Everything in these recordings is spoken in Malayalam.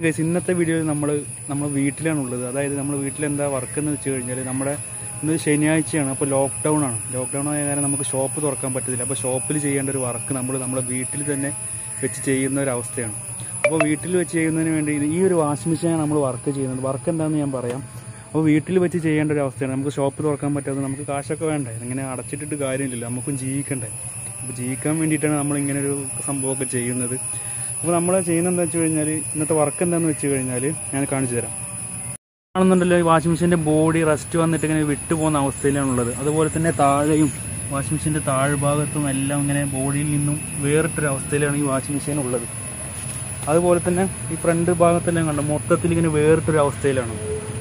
ഗൈസ് ഇന്നത്തെ വീഡിയോയിൽ നമ്മൾ നമ്മൾ വീട്ടിലാണുള്ളത് അതായത് നമ്മൾ വീട്ടിൽ എന്താ വർക്ക് എന്ന് വെച്ച് കഴിഞ്ഞാൽ നമ്മുടെ ഇന്ന് ശനിയാഴ്ചയാണ് അപ്പോൾ ലോക്ക്ഡൗൺ ആണ് ലോക്ക്ഡൗൺ ആയ കാരണം നമുക്ക് ഷോപ്പ് തുറക്കാൻ പറ്റത്തില്ല അപ്പോൾ ഷോപ്പിൽ ചെയ്യേണ്ട ഒരു വർക്ക് നമ്മൾ നമ്മുടെ വീട്ടിൽ തന്നെ വെച്ച് ചെയ്യുന്ന ഒരു അവസ്ഥയാണ് അപ്പോൾ വീട്ടിൽ വെച്ച് ചെയ്യുന്നതിന് വേണ്ടി ഇത് ഈ ഒരു വാഷിംഗ് മെഷീനാണ് നമ്മൾ വർക്ക് ചെയ്യുന്നത് വർക്ക് എന്താണെന്ന് ഞാൻ പറയാം അപ്പോൾ വീട്ടിൽ വെച്ച് ചെയ്യേണ്ട ഒരു അവസ്ഥയാണ് നമുക്ക് ഷോപ്പ് തുറക്കാൻ പറ്റാതെ നമുക്ക് കാശൊക്കെ വേണ്ടേ ഇങ്ങനെ അടച്ചിട്ടിട്ട് കാര്യമില്ലല്ലോ നമുക്കും ജീവിക്കണ്ടേ അപ്പോൾ ജീവിക്കാൻ വേണ്ടിയിട്ടാണ് നമ്മൾ ഇങ്ങനെ ഒരു സംഭവമൊക്കെ ചെയ്യുന്നത് അപ്പോൾ നമ്മൾ ചെയ്യുന്നത് എന്താ വെച്ച് കഴിഞ്ഞാൽ ഇന്നത്തെ വർക്ക് എന്താണെന്ന് വെച്ച് കഴിഞ്ഞാൽ ഞാൻ കാണിച്ചു തരാം കാണുന്നുണ്ടല്ലോ ഈ വാഷിംഗ് മെഷീൻ്റെ ബോഡി റെസ്റ്റ് വന്നിട്ട് ഇങ്ങനെ വിട്ടു പോകുന്ന അവസ്ഥയിലാണുള്ളത് അതുപോലെ തന്നെ താഴെയും വാഷിംഗ് മെഷീൻ്റെ താഴ്ഭാഗത്തും എല്ലാം ഇങ്ങനെ ബോഡിയിൽ നിന്നും വേറിട്ടൊരു അവസ്ഥയിലാണ് ഈ വാഷിംഗ് മെഷീൻ ഉള്ളത് അതുപോലെ തന്നെ ഈ ഫ്രണ്ട് ഭാഗത്തെല്ലാം കണ്ടോ മൊത്തത്തിൽ ഇങ്ങനെ വേറിട്ടൊരു അവസ്ഥയിലാണ്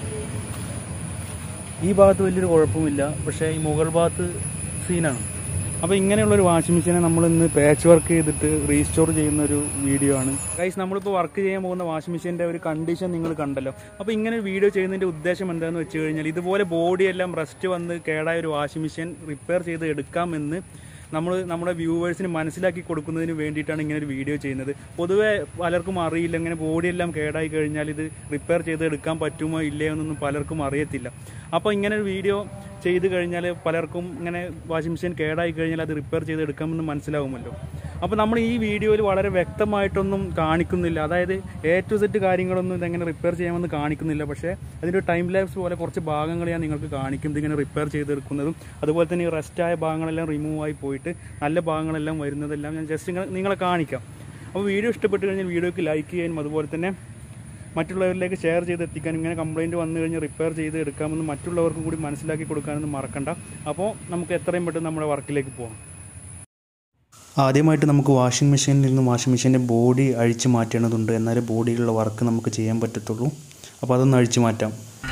ഈ ഭാഗത്ത് വലിയൊരു കുഴപ്പമില്ല പക്ഷേ ഈ മുകൾ ഭാഗത്ത് സീനാണ് അപ്പോൾ ഇങ്ങനെയുള്ള ഒരു വാഷിംഗ് മെഷീനെ നമ്മൾ ഇന്ന് പാച്ച് വർക്ക് ചെയ്തിട്ട് റീസ്റ്റോർ ചെയ്യുന്ന ഒരു വീഡിയോ ആണ് ഗൈസ് നമ്മളിപ്പോൾ വർക്ക് ചെയ്യാൻ പോകുന്ന വാഷിംഗ് മെഷീൻ്റെ ഒരു കണ്ടീഷൻ നിങ്ങൾ കണ്ടല്ലോ അപ്പോൾ ഇങ്ങനെ ഒരു വീഡിയോ ചെയ്യുന്നതിൻ്റെ ഉദ്ദേശം എന്താണെന്ന് വെച്ച് കഴിഞ്ഞാൽ ഇതുപോലെ ബോഡിയെല്ലാം റെസ്റ്റ് വന്ന് കേടായ ഒരു വാഷിംഗ് മെഷീൻ റിപ്പയർ ചെയ്ത് എടുക്കാമെന്ന് നമ്മൾ നമ്മുടെ വ്യൂവേഴ്സിന് മനസ്സിലാക്കി കൊടുക്കുന്നതിന് വേണ്ടിയിട്ടാണ് ഇങ്ങനെ ഒരു വീഡിയോ ചെയ്യുന്നത് പൊതുവേ പലർക്കും അറിയില്ല ഇങ്ങനെ ബോഡിയെല്ലാം കേടായി കഴിഞ്ഞാൽ ഇത് റിപ്പയർ ചെയ്ത് എടുക്കാൻ പറ്റുമോ ഇല്ലയോ എന്നൊന്നും പലർക്കും അറിയത്തില്ല അപ്പോൾ ഇങ്ങനെ ഒരു വീഡിയോ ചെയ്ത് കഴിഞ്ഞാൽ പലർക്കും ഇങ്ങനെ വാഷിംഗ് മെഷീൻ കേടായി കഴിഞ്ഞാൽ അത് റിപ്പയർ ചെയ്ത് എടുക്കാമെന്ന് മനസ്സിലാവുമല്ലോ അപ്പോൾ നമ്മൾ ഈ വീഡിയോയിൽ വളരെ വ്യക്തമായിട്ടൊന്നും കാണിക്കുന്നില്ല അതായത് എ ടു സെറ്റ് കാര്യങ്ങളൊന്നും ഇതെങ്ങനെ റിപ്പയർ ചെയ്യാമെന്ന് കാണിക്കുന്നില്ല പക്ഷേ അതിൻ്റെ ടൈം ലാബ്സ് പോലെ കുറച്ച് ഭാഗങ്ങൾ ഞാൻ നിങ്ങൾക്ക് കാണിക്കും ഇതിങ്ങനെ റിപ്പയർ ചെയ്തെടുക്കുന്നതും അതുപോലെ തന്നെ ഈ റെസ്റ്റായ ഭാഗങ്ങളെല്ലാം റിമൂവ് ആയി പോയിട്ട് നല്ല ഭാഗങ്ങളെല്ലാം വരുന്നതെല്ലാം ഞാൻ ജസ്റ്റ് ഇങ്ങനെ നിങ്ങളെ കാണിക്കാം അപ്പോൾ വീഡിയോ ഇഷ്ടപ്പെട്ട് കഴിഞ്ഞാൽ വീഡിയോക്ക് ലൈക്ക് ചെയ്യാനും അതുപോലെ തന്നെ മറ്റുള്ളവരിലേക്ക് ഷെയർ ചെയ്ത് എത്തിക്കാനും ഇങ്ങനെ കംപ്ലയിൻറ്റ് വന്നു കഴിഞ്ഞാൽ റിപ്പയർ ചെയ്ത് എടുക്കാമെന്ന് മറ്റുള്ളവർക്കും കൂടി മനസ്സിലാക്കി കൊടുക്കാനൊന്നും മറക്കണ്ട അപ്പോൾ നമുക്ക് എത്രയും പെട്ടെന്ന് നമ്മുടെ വർക്കിലേക്ക് പോകാം ആദ്യമായിട്ട് നമുക്ക് വാഷിംഗ് മെഷീനിൽ നിന്ന് വാഷിംഗ് മെഷീൻ്റെ ബോഡി അഴിച്ചു മാറ്റേണ്ടതുണ്ട് എന്നാലേ ബോഡിയിലുള്ള വർക്ക് നമുക്ക് ചെയ്യാൻ പറ്റത്തുള്ളൂ അപ്പോൾ അതൊന്ന് അഴിച്ചു മാറ്റാം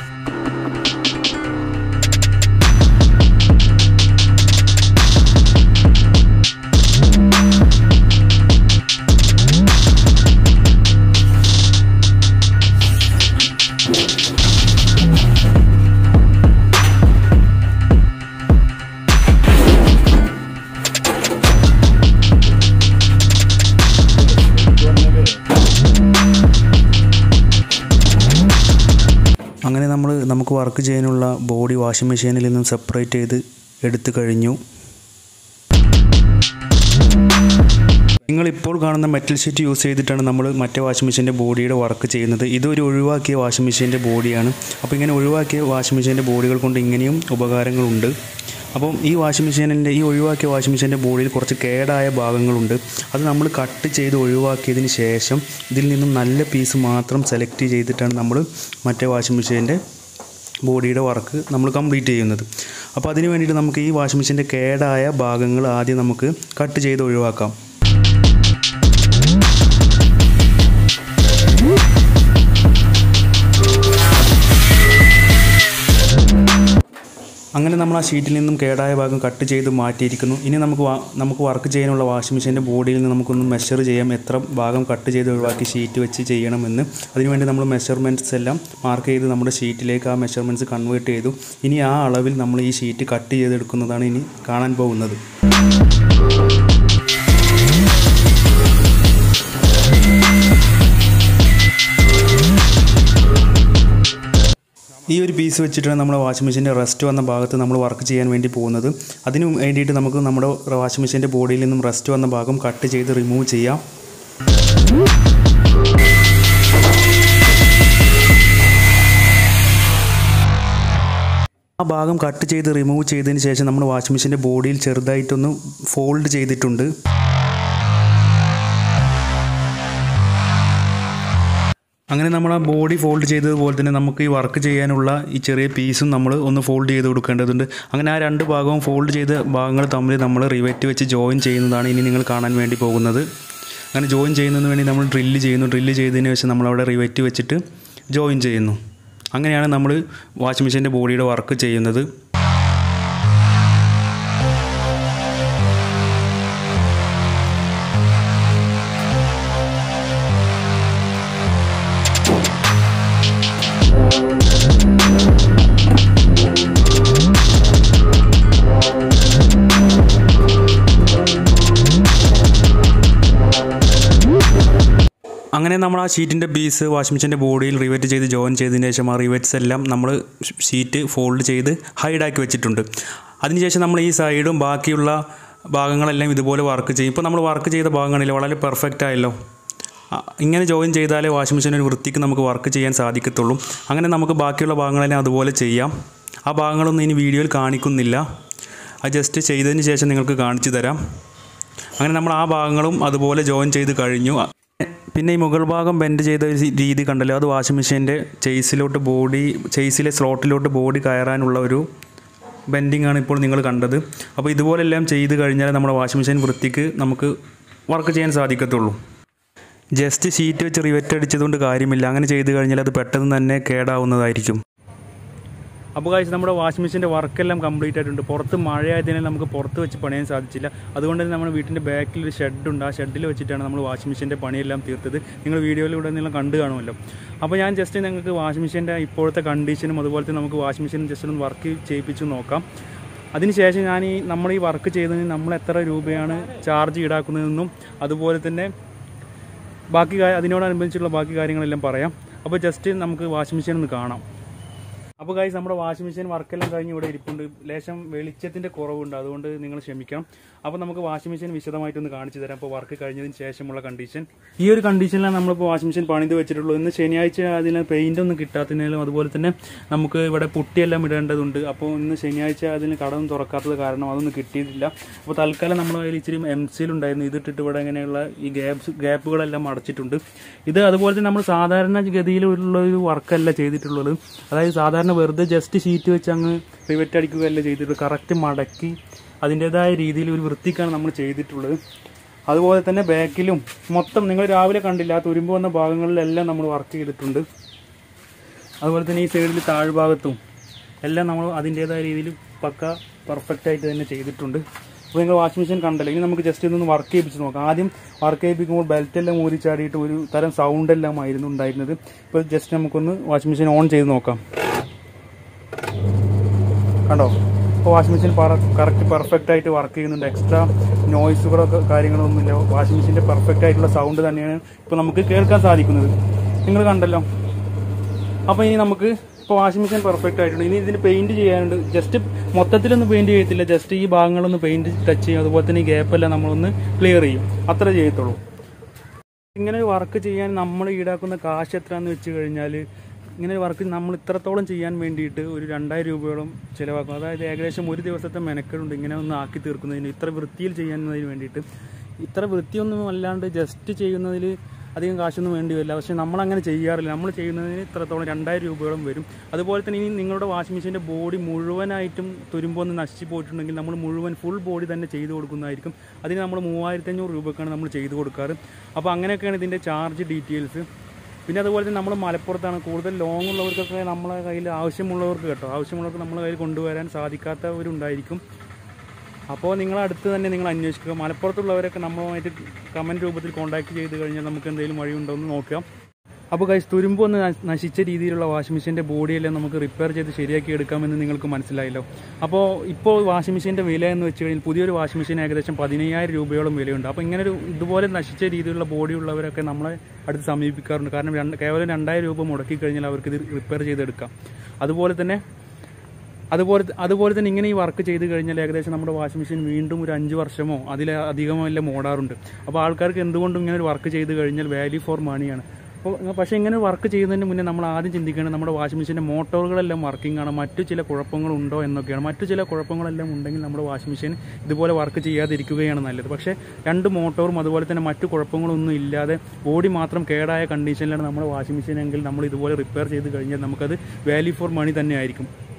അങ്ങനെ നമ്മൾ നമുക്ക് വർക്ക് ചെയ്യാനുള്ള ബോഡി വാഷിംഗ് മെഷീനിൽ നിന്നും സെപ്പറേറ്റ് ചെയ്ത് എടുത്തു കഴിഞ്ഞു നിങ്ങളിപ്പോൾ കാണുന്ന മെറ്റൽ ഷീറ്റ് യൂസ് ചെയ്തിട്ടാണ് നമ്മൾ മറ്റേ വാഷിംഗ് മെഷീൻ്റെ ബോഡിയുടെ വർക്ക് ചെയ്യുന്നത് ഇതൊരു ഒഴിവാക്കിയ വാഷിംഗ് മെഷീൻ്റെ ബോഡിയാണ് അപ്പോൾ ഇങ്ങനെ ഒഴിവാക്കിയ വാഷിംഗ് മെഷീൻ്റെ ബോഡികൾ കൊണ്ട് ഇങ്ങനെയും ഉപകാരങ്ങളുണ്ട് അപ്പം ഈ വാഷിംഗ് മെഷീനിൻ്റെ ഈ ഒഴിവാക്കിയ വാഷിംഗ് മെഷീൻ്റെ ബോഡിയിൽ കുറച്ച് കേടായ ഭാഗങ്ങളുണ്ട് അത് നമ്മൾ കട്ട് ചെയ്ത് ഒഴിവാക്കിയതിന് ശേഷം ഇതിൽ നിന്നും നല്ല പീസ് മാത്രം സെലക്ട് ചെയ്തിട്ടാണ് നമ്മൾ മറ്റേ വാഷിംഗ് മെഷീൻ്റെ ബോഡിയുടെ വർക്ക് നമ്മൾ കംപ്ലീറ്റ് ചെയ്യുന്നത് അപ്പോൾ അതിന് വേണ്ടിയിട്ട് നമുക്ക് ഈ വാഷിംഗ് മെഷീൻ്റെ കേടായ ഭാഗങ്ങൾ ആദ്യം നമുക്ക് കട്ട് ചെയ്ത് ഒഴിവാക്കാം അങ്ങനെ നമ്മൾ ആ ഷീറ്റിൽ നിന്നും കേടായ ഭാഗം കട്ട് ചെയ്ത് മാറ്റിയിരിക്കുന്നു ഇനി നമുക്ക് വാ- നമുക്ക് വർക്ക് ചെയ്യാനുള്ള വാഷിംഗ് മെഷീൻ്റെ ബോഡിയിൽ നിന്ന് നമുക്കൊന്ന് മെഷർ ചെയ്യാം എത്ര ഭാഗം കട്ട് ചെയ്ത് ഒഴിവാക്കി ഷീറ്റ് വെച്ച് ചെയ്യണമെന്ന് അതിനുവേണ്ടി നമ്മൾ മെഷർമെൻറ്റ്സ് എല്ലാം മാർക്ക് ചെയ്ത് നമ്മുടെ ഷീറ്റിലേക്ക് ആ മെഷർമെൻറ്റ്സ് കൺവേർട്ട് ചെയ്തു ഇനി ആ അളവിൽ നമ്മൾ ഈ ഷീറ്റ് കട്ട് ചെയ്തെടുക്കുന്നതാണ് ഇനി കാണാൻ പോകുന്നത് ഈ ഒരു പീസ് വെച്ചിട്ടാണ് നമ്മുടെ വാഷിംഗ് മെഷീൻ്റെ റെസ്റ്റ് വന്ന ഭാഗത്ത് നമ്മൾ വർക്ക് ചെയ്യാൻ വേണ്ടി പോകുന്നത് അതിന് വേണ്ടിയിട്ട് നമുക്ക് നമ്മുടെ വാഷിംഗ് മെഷീൻ്റെ ബോഡിയിൽ നിന്നും റെസ്റ്റ് വന്ന ഭാഗം കട്ട് ചെയ്ത് റിമൂവ് ചെയ്യാം ആ ഭാഗം കട്ട് ചെയ്ത് റിമൂവ് ചെയ്തതിന് ശേഷം നമ്മൾ വാഷിംഗ് മെഷീൻ്റെ ബോഡിയിൽ ചെറുതായിട്ടൊന്ന് ഫോൾഡ് ചെയ്തിട്ടുണ്ട് അങ്ങനെ നമ്മൾ ആ ബോഡി ഫോൾഡ് ചെയ്തതുപോലെ തന്നെ നമുക്ക് ഈ വർക്ക് ചെയ്യാനുള്ള ഈ ചെറിയ പീസും നമ്മൾ ഒന്ന് ഫോൾഡ് ചെയ്ത് കൊടുക്കേണ്ടതുണ്ട് അങ്ങനെ ആ രണ്ട് ഭാഗവും ഫോൾഡ് ചെയ്ത ഭാഗങ്ങൾ തമ്മിൽ നമ്മൾ റിവറ്റ് വെച്ച് ജോയിൻ ചെയ്യുന്നതാണ് ഇനി നിങ്ങൾ കാണാൻ വേണ്ടി പോകുന്നത് അങ്ങനെ ജോയിൻ ചെയ്യുന്നതിന് വേണ്ടി നമ്മൾ ഡ്രില്ല് ചെയ്യുന്നു ഡ്രില്ല് ചെയ്തതിന് ശേഷം നമ്മളവിടെ റിവറ്റ് വെച്ചിട്ട് ജോയിൻ ചെയ്യുന്നു അങ്ങനെയാണ് നമ്മൾ വാഷിംഗ് മെഷീൻ്റെ ബോഡിയുടെ വർക്ക് ചെയ്യുന്നത് അങ്ങനെ നമ്മൾ ആ ഷീറ്റിൻ്റെ പീസ് വാഷിംഗ് മെഷീൻ്റെ ബോഡിയിൽ റിവെറ്റ് ചെയ്ത് ജോയിൻ ചെയ്തതിന് ശേഷം ആ റിവെറ്റ്സ് എല്ലാം നമ്മൾ ഷീറ്റ് ഫോൾഡ് ചെയ്ത് ഹൈഡാക്കി വെച്ചിട്ടുണ്ട് അതിനുശേഷം നമ്മൾ ഈ സൈഡും ബാക്കിയുള്ള ഭാഗങ്ങളെല്ലാം ഇതുപോലെ വർക്ക് ചെയ്യും ഇപ്പോൾ നമ്മൾ വർക്ക് ചെയ്ത ഭാഗങ്ങളിൽ വളരെ പെർഫെക്റ്റ് ആയല്ലോ ആ, ഇങ്ങനെ ജോയിൻ ചെയ്താലേ വാഷിംഗ് മെഷീൻ ഒരു വൃത്തിക്ക് നമുക്ക് വർക്ക് ചെയ്യാൻ സാധിക്കത്തുള്ളൂ അങ്ങനെ നമുക്ക് ബാക്കിയുള്ള ഭാഗങ്ങളെല്ലാം അതുപോലെ ചെയ്യാം ആ ഭാഗങ്ങളൊന്നും ഇനി വീഡിയോയിൽ കാണിക്കുന്നില്ല അത് ജസ്റ്റ് ചെയ്തതിന് ശേഷം നിങ്ങൾക്ക് കാണിച്ചു തരാം അങ്ങനെ നമ്മൾ ആ ഭാഗങ്ങളും അതുപോലെ ജോയിൻ ചെയ്ത് കഴിഞ്ഞു പിന്നെ ഈ മുകൾ ഭാഗം ബെൻഡ് ചെയ്ത ഒരു രീതി കണ്ടല്ലോ അത് വാഷിംഗ് മെഷീൻ്റെ ചെയ്സിലോട്ട് ബോഡി ചെയ്സിലെ സ്ലോട്ടിലോട്ട് ബോഡി കയറാനുള്ള ഒരു ബെൻഡിങ് ആണ് ഇപ്പോൾ നിങ്ങൾ കണ്ടത് അപ്പോൾ ഇതുപോലെല്ലാം ചെയ്ത് കഴിഞ്ഞാൽ നമ്മുടെ വാഷിംഗ് മെഷീൻ വൃത്തിക്ക് നമുക്ക് വർക്ക് ചെയ്യാൻ സാധിക്കത്തുള്ളൂ ജസ്റ്റ് ഷീറ്റ് വെച്ച് റിവെറ്റ് അടിച്ചതുകൊണ്ട് കാര്യമില്ല അങ്ങനെ ചെയ്ത് കഴിഞ്ഞാൽ അത് പെട്ടെന്ന് തന്നെ കേടാവുന്നതായിരിക്കും അപ്പോൾ കാഴ്ച നമ്മുടെ വാഷിംഗ് മെഷീൻ്റെ വർക്കെല്ലാം കംപ്ലീറ്റ് ആയിട്ടുണ്ട് പുറത്ത് മഴയായതിനാൽ നമുക്ക് പുറത്ത് വെച്ച് പണിയാൻ സാധിച്ചില്ല അതുകൊണ്ട് തന്നെ നമ്മുടെ വീട്ടിൻ്റെ ബാക്കിൽ ഒരു ഷെഡുണ്ട് ആ ഷെഡിൽ വെച്ചിട്ടാണ് നമ്മൾ വാഷിംഗ് മെഷീൻ്റെ പണിയെല്ലാം തീർത്തത് നിങ്ങൾ വീഡിയോയിലൂടെ നിങ്ങൾ കണ്ടു കാണുമല്ലോ അപ്പോൾ ഞാൻ ജസ്റ്റ് നിങ്ങൾക്ക് വാഷിംഗ് മെഷീൻ്റെ ഇപ്പോഴത്തെ കണ്ടീഷനും അതുപോലെ തന്നെ നമുക്ക് വാഷിംഗ് മെഷീൻ ജസ്റ്റ് ഒന്ന് വർക്ക് ചെയ്യിപ്പിച്ച് നോക്കാം അതിനുശേഷം ഞാൻ ഈ നമ്മൾ ഈ വർക്ക് ചെയ്തതിന് നമ്മൾ എത്ര രൂപയാണ് ചാർജ് ഈടാക്കുന്നതെന്നും അതുപോലെ തന്നെ ബാക്കി കാ- അതിനോടനുബന്ധിച്ചുള്ള ബാക്കി കാര്യങ്ങളെല്ലാം പറയാം അപ്പോൾ ജസ്റ്റ് നമുക്ക് വാഷിംഗ് മെഷീൻ ഒന്ന് കാണാം അപ്പോൾ ഗൈസ് നമ്മുടെ വാഷിംഗ് മെഷീൻ വർക്കെല്ലാം കഴിഞ്ഞ് ഇവിടെ ഇരിപ്പുണ്ട് ലേശം വെളിച്ചത്തിന്റെ കുറവുണ്ട് അതുകൊണ്ട് നിങ്ങൾ ക്ഷമിക്കണം അപ്പോൾ നമുക്ക് വാഷിംഗ് മെഷീൻ വിശദമായിട്ടൊന്ന് കാണിച്ചു തരാം അപ്പോൾ വർക്ക് കഴിഞ്ഞതിന് ശേഷമുള്ള കണ്ടീഷൻ ഈ ഒരു കണ്ടീഷനിലാണ് നമ്മളിപ്പോൾ വാഷിംഗ് മെഷീൻ പണിത് വെച്ചിട്ടുള്ളൂ ഇന്ന് ശനിയാഴ്ച അതിന് പെയിന്റ് ഒന്നും കിട്ടാത്തതിനാലും അതുപോലെ തന്നെ നമുക്ക് ഇവിടെ പുട്ടിയെല്ലാം ഇടേണ്ടതുണ്ട് അപ്പോൾ ഇന്ന് ശനിയാഴ്ച അതിന് കടം തുറക്കാത്തത് കാരണം അതൊന്നും കിട്ടിയിട്ടില്ല അപ്പോൾ തൽക്കാലം നമ്മൾ അതിൽ ഇച്ചിരി എം ഉണ്ടായിരുന്നു ഇതിട്ടിട്ട് ഇവിടെ ഇങ്ങനെയുള്ള ഈ ഗ്യാപ്സ് ഗ്യാപ്പുകളെല്ലാം അടച്ചിട്ടുണ്ട് ഇത് അതുപോലെ തന്നെ നമ്മൾ സാധാരണ ഗതിയിലുള്ള ഒരു വർക്കല്ല ചെയ്തിട്ടുള്ളത് അതായത് സാധാരണ വെറുതെ ജസ്റ്റ് ഷീറ്റ് വെച്ച് അങ്ങ് റിവെറ്റ് അടിക്കുകയല്ല ചെയ്തിട്ടുള്ളത് കറക്റ്റ് മടക്കി അതിൻ്റെതായ രീതിയിൽ ഒരു വൃത്തിക്കാണ് നമ്മൾ ചെയ്തിട്ടുള്ളത് അതുപോലെ തന്നെ ബാക്കിലും മൊത്തം നിങ്ങൾ രാവിലെ കണ്ടില്ല ആ തുരുമ്പ് വന്ന ഭാഗങ്ങളിലെല്ലാം നമ്മൾ വർക്ക് ചെയ്തിട്ടുണ്ട് അതുപോലെ തന്നെ ഈ സൈഡിൽ താഴ്ഭാഗത്തും എല്ലാം നമ്മൾ അതിൻ്റെതായ രീതിയിൽ പക്ക പെർഫെക്റ്റ് ആയിട്ട് തന്നെ ചെയ്തിട്ടുണ്ട് അപ്പോൾ നിങ്ങൾ വാഷിംഗ് മെഷീൻ കണ്ടല്ലോ ഇനി നമുക്ക് ജസ്റ്റ് ഇതൊന്ന് വർക്ക് ചെയ്യിപ്പിച്ച് നോക്കാം ആദ്യം വർക്ക് ചെയ്യിപ്പിക്കുമ്പോൾ ബെൽറ്റ് എല്ലാം ഊരി ചാടിയിട്ട് ഒരു തരം സൗണ്ട് എല്ലാം ആയിരുന്നു ഉണ്ടായിരുന്നത് ഇപ്പോൾ ജസ്റ്റ് നമുക്കൊന്ന് വാഷിംഗ് മെഷീൻ ഓൺ ചെയ്ത് നോക്കാം കണ്ടോ ഇപ്പോൾ വാഷിംഗ് മെഷീൻ കറക്റ്റ് പെർഫെക്റ്റ് ആയിട്ട് വർക്ക് ചെയ്യുന്നുണ്ട് എക്സ്ട്രാ നോയ്സുകളൊക്കെ കാര്യങ്ങളൊന്നുമില്ല വാഷിംഗ് മെഷീൻ്റെ പെർഫെക്റ്റ് ആയിട്ടുള്ള സൗണ്ട് തന്നെയാണ് ഇപ്പോൾ നമുക്ക് കേൾക്കാൻ സാധിക്കുന്നത് നിങ്ങൾ കണ്ടല്ലോ അപ്പോൾ ഇനി നമുക്ക് ഇപ്പോൾ വാഷിംഗ് മെഷീൻ പെർഫെക്റ്റ് ആയിട്ടുണ്ട് ഇനി ഇതിന് പെയിന്റ് ചെയ്യാനുണ്ട് ജസ്റ്റ് മൊത്തത്തിലൊന്നും പെയിന്റ് ചെയ്യത്തില്ല ജസ്റ്റ് ഈ ഭാഗങ്ങളൊന്ന് പെയിന്റ് ടച്ച് ചെയ്യും അതുപോലെ തന്നെ ഈ ഗ്യാപ്പെല്ലാം നമ്മളൊന്ന് ക്ലിയർ ചെയ്യും അത്ര ചെയ്യത്തുള്ളൂ ഇങ്ങനെ ഒരു വർക്ക് ചെയ്യാൻ നമ്മൾ ഈടാക്കുന്ന കാശ് എത്രയാന്ന് വെച്ച് കഴിഞ്ഞാൽ ഇങ്ങനെ ഒരു വർക്ക് നമ്മൾ ഇത്രത്തോളം ചെയ്യാൻ വേണ്ടിയിട്ട് ഒരു രണ്ടായിരം രൂപയോളം ചിലവാക്കും അതായത് ഏകദേശം ഒരു ദിവസത്തെ മെനക്കെടുണ്ട് ഇങ്ങനെ ഒന്ന് ആക്കി തീർക്കുന്നതിന് ഇത്ര വൃത്തിയിൽ ചെയ്യുന്നതിന് വേണ്ടിയിട്ട് ഇത്ര വൃത്തിയൊന്നും അല്ലാണ്ട് ജസ്റ്റ് ചെയ്യുന്നതിൽ അധികം കാശൊന്നും വേണ്ടി വരില്ല പക്ഷേ നമ്മളങ്ങനെ ചെയ്യാറില്ല നമ്മൾ ചെയ്യുന്നതിന് ഇത്രത്തോളം രണ്ടായിരം രൂപയോളം വരും അതുപോലെ തന്നെ ഇനി നിങ്ങളുടെ വാഷിംഗ് മെഷീൻ്റെ ബോഡി മുഴുവനായിട്ടും തുരുമ്പൊന്ന് നശിച്ചു പോയിട്ടുണ്ടെങ്കിൽ നമ്മൾ മുഴുവൻ ഫുൾ ബോഡി തന്നെ ചെയ്തു കൊടുക്കുന്നതായിരിക്കും അതിന് നമ്മൾ മൂവായിരത്തി അഞ്ഞൂറ് രൂപക്കാണ് നമ്മൾ ചെയ്തു കൊടുക്കാറ് അപ്പോൾ അങ്ങനെയൊക്കെയാണ് ഇതിൻ്റെ ചാർജ് ഡീറ്റെയിൽസ് പിന്നെ അതുപോലെ തന്നെ നമ്മൾ മലപ്പുറത്താണ് കൂടുതൽ ലോങ് ഉള്ളവർക്കൊക്കെ നമ്മളെ കയ്യിൽ ആവശ്യമുള്ളവർക്ക് കേട്ടോ ആവശ്യമുള്ളവർക്ക് നമ്മളെ കയ്യിൽ കൊണ്ടുവരാൻ സാധിക്കാത്തവരുണ്ടായിരിക്കും അപ്പോൾ നിങ്ങൾ അടുത്ത് തന്നെ നിങ്ങൾ അന്വേഷിക്കുക മലപ്പുറത്തുള്ളവരൊക്കെ നമ്മളുമായിട്ട് കമൻറ്റ് രൂപത്തിൽ കോൺടാക്ട് ചെയ്ത് കഴിഞ്ഞാൽ നമുക്ക് എന്തെങ്കിലും വഴിയുണ്ടോ എന്ന് നോക്കാം അപ്പോൾ കൈസ് തുരുമ്പ് ഒന്ന് നശ്- നശിച്ച രീതിയിലുള്ള വാഷിംഗ് മെഷീൻ്റെ ബോഡിയെല്ലാം നമുക്ക് റിപ്പയർ ചെയ്ത് ശരിയാക്കി എടുക്കാമെന്ന് നിങ്ങൾക്ക് മനസ്സിലായല്ലോ അപ്പോൾ ഇപ്പോൾ വാഷിംഗ് മെഷീൻ്റെ വില എന്ന് വെച്ച് കഴിഞ്ഞാൽ പുതിയൊരു വാഷിംഗ് മെഷീൻ ഏകദേശം പതിനയ്യായിരം രൂപയോളം വിലയുണ്ട് അപ്പോൾ ഇങ്ങനെ ഒരു ഇതുപോലെ നശിച്ച രീതിയിലുള്ള ബോഡി ഉള്ളവരൊക്കെ നമ്മളെ അടുത്ത് സമീപിക്കാറുണ്ട് കാരണം രണ്ട് കേവലം രണ്ടായിരം രൂപ മുടക്കി കഴിഞ്ഞാൽ അവർക്ക് ഇത് റിപ്പയർ ചെയ്തെടുക്കാം അതുപോലെ തന്നെ അതുപോലെ അതുപോലെ തന്നെ ഇങ്ങനെ ഈ വർക്ക് ചെയ്ത് കഴിഞ്ഞാൽ ഏകദേശം നമ്മുടെ വാഷിംഗ് മെഷീൻ വീണ്ടും ഒരു അഞ്ച് വർഷമോ അതിലധികമോ എല്ലാം ഓടാറുണ്ട് അപ്പോൾ ആൾക്കാർക്ക് എന്തുകൊണ്ടും ഇങ്ങനെ ഒരു വർക്ക് ചെയ്ത് കഴിഞ്ഞാൽ വാല്യൂ ഫോർ മണിയാണ് അപ്പോൾ പക്ഷേ ഇങ്ങനെ വർക്ക് ചെയ്യുന്നതിന് മുന്നേ നമ്മൾ ആദ്യം ചിന്തിക്കേണ്ടത് നമ്മുടെ വാഷിംഗ് മെഷീൻ്റെ മോട്ടോറുകളെല്ലാം വർക്കിംഗ് ആണ് മറ്റു ചില കുഴപ്പങ്ങളുണ്ടോ എന്നൊക്കെയാണ് മറ്റു ചില കുഴപ്പങ്ങളെല്ലാം ഉണ്ടെങ്കിൽ നമ്മുടെ വാഷിംഗ് മെഷീൻ ഇതുപോലെ വർക്ക് ചെയ്യാതിരിക്കുകയാണ് നല്ലത് പക്ഷേ രണ്ട് മോട്ടോറും അതുപോലെ തന്നെ മറ്റു കുഴപ്പങ്ങളൊന്നും ഇല്ലാതെ ബോഡി മാത്രം കേടായ കണ്ടീഷനിലാണ് നമ്മുടെ വാഷിംഗ് മെഷീൻ എങ്കിൽ നമ്മൾ ഇതുപോലെ റിപ്പയർ ചെയ്ത് കഴിഞ്ഞാൽ നമുക്കത് വാല്യൂ ഫോർ മണി തന്നെ ആയിരിക്കും